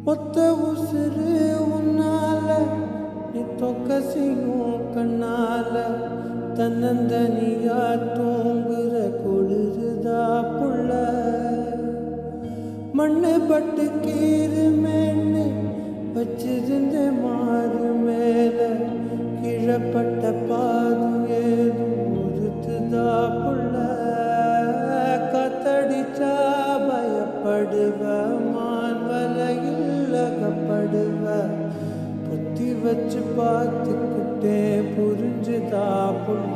ஒத்த உசுறு உன்னால நீ தொக்கசியும் கண்ணால தன்னந்தனியா தூங்குற குளிருதா புள்ள மண்ணு பட்டு கீறு மேன்னு வச்சிருந்த மாறு மேல கீழப்பட்ட பாது ஏதும் உறுத்துதா புள்ள காத்தடிச்சா பயப்படுவ மான் வலையில் அகப்படுவ புத்தி வச்சு பார்த்துக்கிட்டே புரிஞ்சுதா புள்ள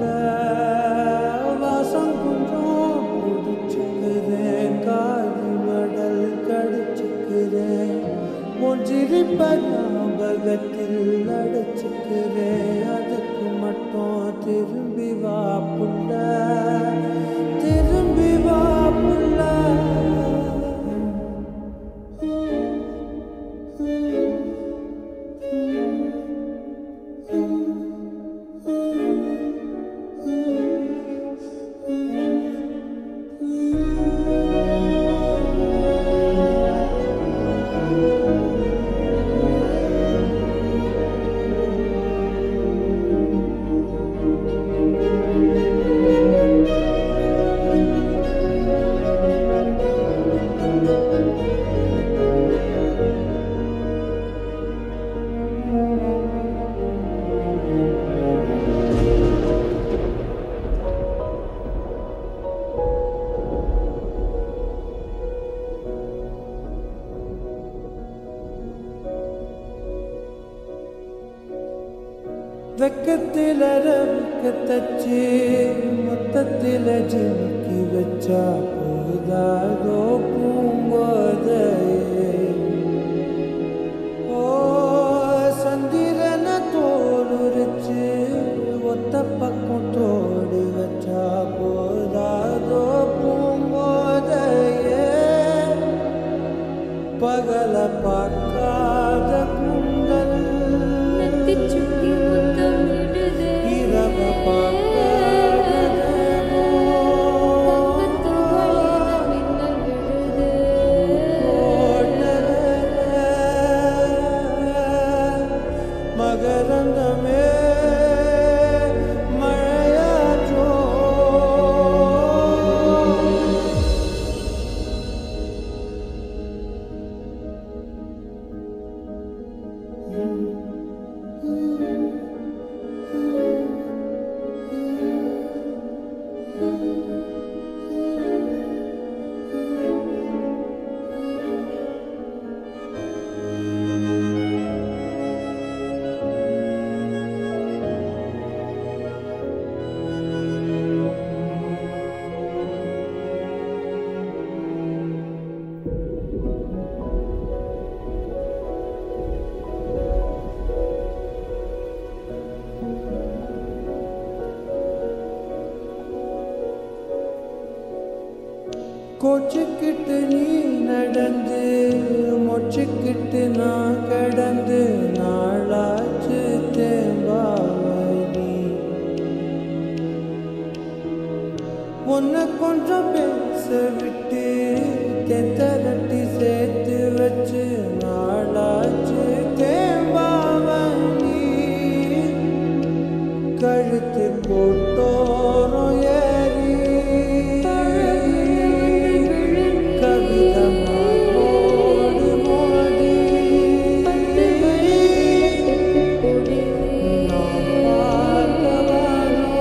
வாசம் கொஞ்சம் புடிச்சுக்கிறேன் காது மடல் கடிச்சுக்கிறேன் உன் சிரிப்ப ஞாபகத்தில் அடைச்சுக்கிறேன் அதுக்கு மட்டும் திரும்பி வா புள்ள திரும்பி வா புள்ள வெக்கத்தில் அரவுக்கு தச்சு மொத்தத்தில் ஜிமிக்கி வச்சா போதாதோ பூங்கோதையே ஓ சந்திரன தோலுரிச்சு ஒத்த பக்கம் தோடு வச்சா போதாதோ பூங்கோதையே பகல பார்க்காத குண்டல் நெத்திச்சுட்டி முத்தமிடுதே. இரவ பார்க்காததேமோ. தங்கத்து வளையல மின்னல் விழுதே. மகரந்தமே மழையாற்றோ கோச்சுக்கிட்டு நீ நடந்து மொச்சுக்கிட்டு நான் கடந்து நாளாச்சு தேம்பாவணி உன்னை கொஞ்சம் பேச விட்டு தெத்தரட்டி சேர்த்து வச்சு நாளாச்சு தேம்பாவணி கழுத்து போட்டோரம் ஏறி கவிதமானோடு மோதி நான் பார்த்தவனோ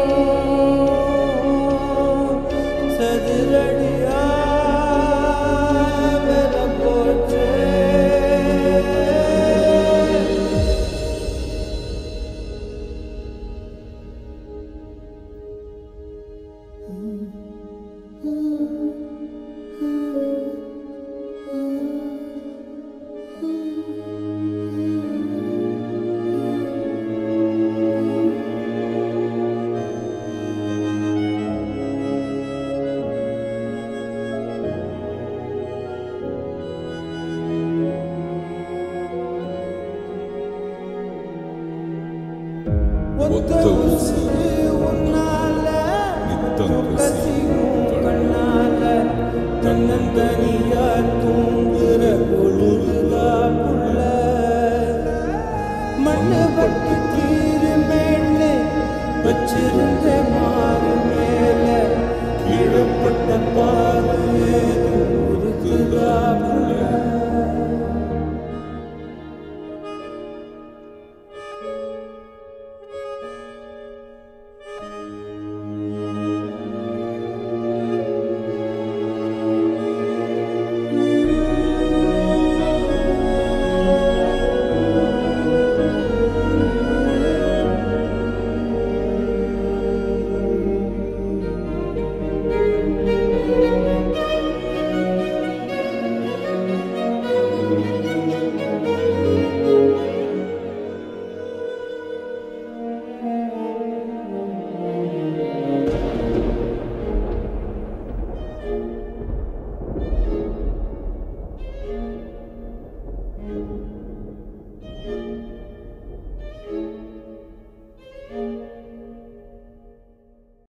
சதுரடியா வெல போச்சே ஒத்த உசுறு உன்னால நித்தம் கசியும் கண்ணால தன்னந்தனியா